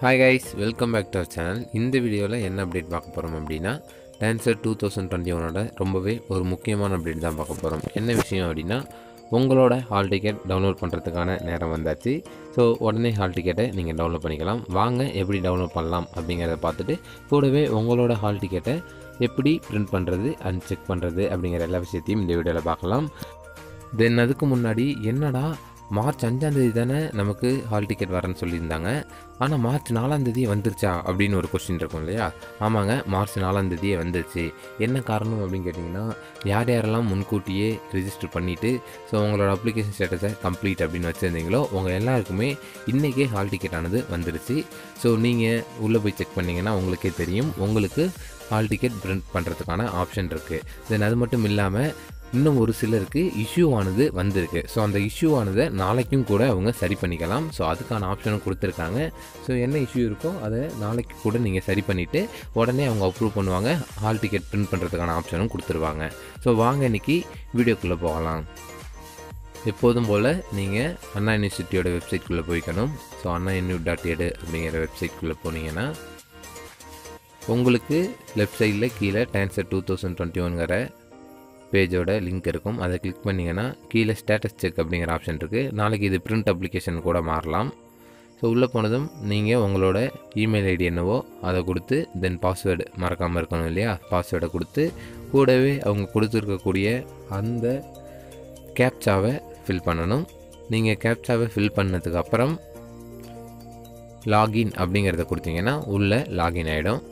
hi guys welcome back to our channel இந்த வீடியோவில் என்ன அப்டேட் பார்க்க போகிறோம் அப்படின்னா டான்சர் டூ தௌசண்ட் டுவெண்ட்டி ஒனோட ரொம்பவே ஒரு முக்கியமான அப்டேட் தான் பார்க்க போகிறோம் என்ன விஷயம் அப்படின்னா உங்களோட ஹால் டிக்கெட் டவுன்லோட் பண்ணுறதுக்கான நேரம் வந்தாச்சு ஸோ உடனே ஹால் டிக்கெட்டை நீங்கள் டவுன்லோட் பண்ணிக்கலாம் வாங்க எப்படி டவுன்லோட் பண்ணலாம் அப்படிங்கிறத பார்த்துட்டு கூடவே உங்களோட ஹால் டிக்கெட்டை எப்படி பிரிண்ட் பண்ணுறது அண்ட் செக் பண்ணுறது அப்படிங்கிற எல்லா விஷயத்தையும் இந்த வீடியோவில் பார்க்கலாம் தென் அதுக்கு முன்னாடி என்னடா மார்ச் அஞ்சாந்தேதி தானே நமக்கு ஹால் டிக்கெட் வரேன்னு சொல்லியிருந்தாங்க ஆனால் மார்ச் நாலாந்தேதி வந்துருச்சா அப்படின்னு ஒரு கொஸ்டின் இருக்கும் இல்லையா ஆமாங்க மார்ச் நாலாந்தேதியே வந்துருச்சு என்ன காரணம் அப்படின்னு கேட்டிங்கன்னா யார் யாரெல்லாம் முன்கூட்டியே ரிஜிஸ்டர் பண்ணிவிட்டு ஸோ உங்களோட அப்ளிகேஷன் ஸ்டேட்டஸை கம்ப்ளீட் அப்படின்னு வச்சுருந்தீங்களோ உங்கள் எல்லாருக்குமே இன்றைக்கே ஹால் டிக்கெட் ஆனது வந்துருச்சு ஸோ நீங்கள் உள்ளே போய் செக் பண்ணிங்கன்னா உங்களுக்கே தெரியும் உங்களுக்கு ஹால் டிக்கெட் பிரிண்ட் பண்ணுறதுக்கான ஆப்ஷன் இருக்குது தென் அது மட்டும் இல்லாமல் இன்னும் ஒரு சிலருக்கு இஷ்யூ ஆனது வந்திருக்கு ஸோ அந்த இஷ்யூ ஆனதை நாளைக்கும் கூட அவங்க சரி பண்ணிக்கலாம் ஸோ அதுக்கான ஆப்ஷனும் கொடுத்துருக்காங்க ஸோ என்ன இஷ்யூ இருக்கோ அதை நாளைக்கு கூட நீங்கள் சரி பண்ணிவிட்டு உடனே அவங்க அப்ரூவ் பண்ணுவாங்க ஹால் டிக்கெட் பிரிண்ட் பண்ணுறதுக்கான ஆப்ஷனும் கொடுத்துருவாங்க ஸோ வாங்க இன்னைக்கு வீடியோக்குள்ளே போகலாம் எப்போதும் போல் நீங்கள் அண்ணா யூனிவர்சிட்டியோட வெப்சைட்குள்ளே போய்க்கணும் ஸோ அண்ணா யூனியூ டாட் எடு அப்படிங்கிற வெப்சைட்குள்ளே போனீங்கன்னா உங்களுக்கு லெஃப்ட் சைடில் கீழே டான்சர் டூ தௌசண்ட் டுவெண்ட்டி ஒன்கிற பேஜோட லிங்க் இருக்கும் அதை கிளிக் பண்ணிங்கன்னா கீழே ஸ்டேட்டஸ் செக் அப்படிங்கிற ஆப்ஷன் இருக்குது நாளைக்கு இது பிரிண்ட் அப்ளிகேஷன் கூட மாறலாம் ஸோ உள்ளே போனதும் நீங்கள் உங்களோட இமெயில் ஐடி என்னவோ அதை கொடுத்து தென் பாஸ்வேர்டு மறக்காமல் இருக்கணும் இல்லையா பாஸ்வேர்டை கொடுத்து கூடவே அவங்க கொடுத்துருக்கக்கூடிய அந்த கேப்சாவை ஃபில் பண்ணணும் நீங்கள் கேப்சாவை ஃபில் பண்ணதுக்கு அப்புறம் லாகின் அப்படிங்கிறத கொடுத்தீங்கன்னா உள்ளே லாகின் ஆகிடும்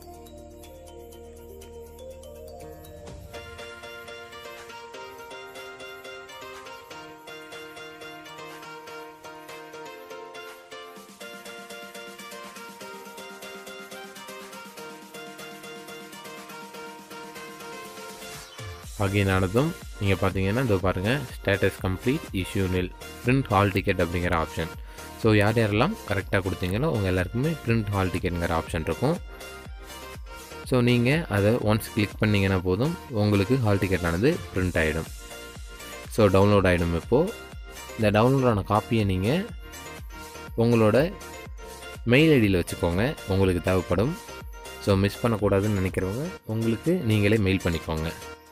லாகின் ஆனதும் நீங்கள் பார்த்தீங்கன்னா இதோ பாருங்கள் status complete issue nil print hall ticket அப்படிங்கிற ஆப்ஷன் ஸோ யார் யாரெல்லாம் கரெக்டாக கொடுத்தீங்களோ உங்கள் எல்லாருக்குமே பிரிண்ட் ஹால் டிக்கெட்டுங்கிற ஆப்ஷன் இருக்கும் ஸோ நீங்கள் அதை ஒன்ஸ் கிளிக் பண்ணிங்கன்னா போதும் உங்களுக்கு ஹால் டிக்கெட் ஆனது பிரிண்ட் ஆகிடும் ஸோ டவுன்லோட் ஆகிடும் இப்போது இந்த டவுன்லோட் ஆன காப்பியை நீங்கள் உங்களோட மெயில் ஐடியில் வச்சுக்கோங்க உங்களுக்கு தேவைப்படும் ஸோ மிஸ் பண்ணக்கூடாதுன்னு நினைக்கிறவங்க உங்களுக்கு நீங்களே மெயில் பண்ணிக்கோங்க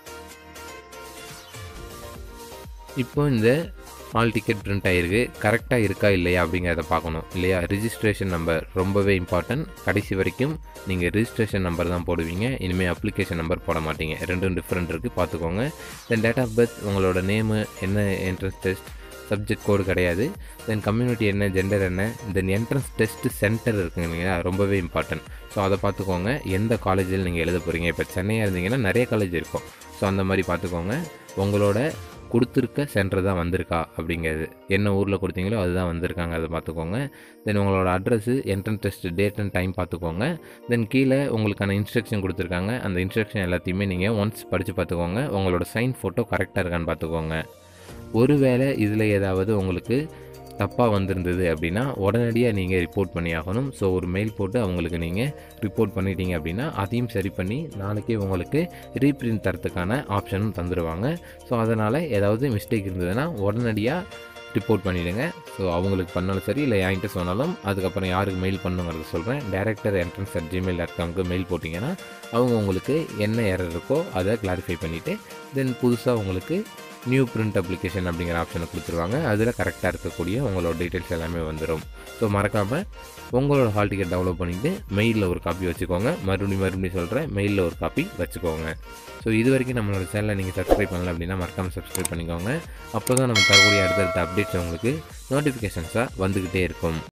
இப்போ இந்த ஹால் டிக்கெட் பிரிண்ட் ஆகிருக்கு கரெக்டாக இருக்கா இல்லையா அப்படிங்கிறத பார்க்கணும் இல்லையா ரிஜிஸ்ட்ரேஷன் நம்பர் ரொம்பவே இம்பார்ட்டன்ட் கடைசி வரைக்கும் நீங்கள் ரிஜிஸ்ட்ரேஷன் நம்பர் தான் போடுவீங்க இனிமேல் அப்ளிகேஷன் நம்பர் போட மாட்டீங்க ரெண்டும் டிஃப்ரெண்ட் இருக்குது பார்த்துக்கோங்க தென் டேட் ஆஃப் பர்த் உங்களோட நேமு என்ன என்ட்ரன்ஸ் டெஸ்ட் சப்ஜெக்ட் கோடு கிடையாது தென் கம்யூனிட்டி என்ன ஜெண்டர் என்ன தென் என்ட்ரன்ஸ் டெஸ்ட் சென்டர் இருக்குங்க இல்லையா ரொம்பவே இம்பார்ட்டன்ட் ஸோ அதை பார்த்துக்கோங்க எந்த காலேஜில் நீங்கள் எழுத போகிறீங்க இப்போ சென்னையாக இருந்தீங்கன்னா நிறைய காலேஜ் இருக்கும் ஸோ அந்த மாதிரி பார்த்துக்கோங்க உங்களோட கொடுத்துருக்க சென்டர் தான் வந்திருக்கா அப்படிங்கிறது என்ன ஊரில் கொடுத்தீங்களோ அதுதான் வந்திருக்காங்க அதை பார்த்துக்கோங்க தென் உங்களோட address entrance test date and time பார்த்துக்கோங்க தென் கீழே உங்களுக்கான இன்ஸ்ட்ரக்ஷன் கொடுத்துருக்காங்க அந்த இன்ஸ்ட்ரக்ஷன் எல்லாத்தையுமே நீங்கள் ஒன்ஸ் படித்து பார்த்துக்கோங்க உங்களோட சைன் ஃபோட்டோ கரெக்டாக இருக்கான்னு பார்த்துக்கோங்க ஒருவேளை இதில் ஏதாவது உங்களுக்கு தப்பாக வந்திருந்தது அப்படின்னா உடனடியாக நீங்கள் ரிப்போர்ட் பண்ணி ஆகணும் ஸோ ஒரு மெயில் போட்டு அவங்களுக்கு நீங்கள் ரிப்போர்ட் பண்ணிட்டீங்க அப்படின்னா அதையும் சரி பண்ணி நாளைக்கே உங்களுக்கு ரீப்ரிண்ட் தரத்துக்கான ஆப்ஷனும் தந்துடுவாங்க ஸோ அதனால் ஏதாவது மிஸ்டேக் இருந்ததுன்னா உடனடியாக ரிப்போர்ட் பண்ணிவிடுங்க ஸோ அவங்களுக்கு பண்ணாலும் சரி இல்லை என்கிட்ட சொன்னாலும் அதுக்கப்புறம் யாருக்கு மெயில் பண்ணுங்கிறத சொல்கிறேன் director entrance at Gmail dot காம்க்கு மெயில் போட்டிங்கன்னா அவங்க உங்களுக்கு என்ன எரர் இருக்கோ அதை கிளாரிஃபை பண்ணிவிட்டு தென் புதுசாக உங்களுக்கு நியூ பிரிண்ட் அப்ளிகேஷன் அப்படிங்கிற ஆப்ஷனை கொடுத்துருவாங்க அதில் கரெக்டாக இருக்கக்கூடிய உங்களோட டீட்டெயில்ஸ் எல்லாமே வந்துடும் ஸோ மறக்காமல் உங்களோட ஹால் டிக்கெட் டவுன்லோட் பண்ணிவிட்டு மெயிலில் ஒரு காப்பி வச்சுக்கோங்க மறுபடியும் மறுபடியும் சொல்கிறேன் மெயிலில் ஒரு காப்பி வச்சுக்கோங்க ஸோ இது வரைக்கும் நம்மளோட சேனலை நீங்கள் சப்ஸ்கிரைப் பண்ணல அப்படின்னா மறக்காமல் சப்ஸ்கிரைப் பண்ணிக்கோங்க அப்போ தான் நம்ம தரக்கூடிய அடுத்தடுத்த அப்டேட்ஸ் உங்களுக்கு நோட்டிஃபிகேஷன்ஸாக வந்துக்கிட்டே இருக்கும்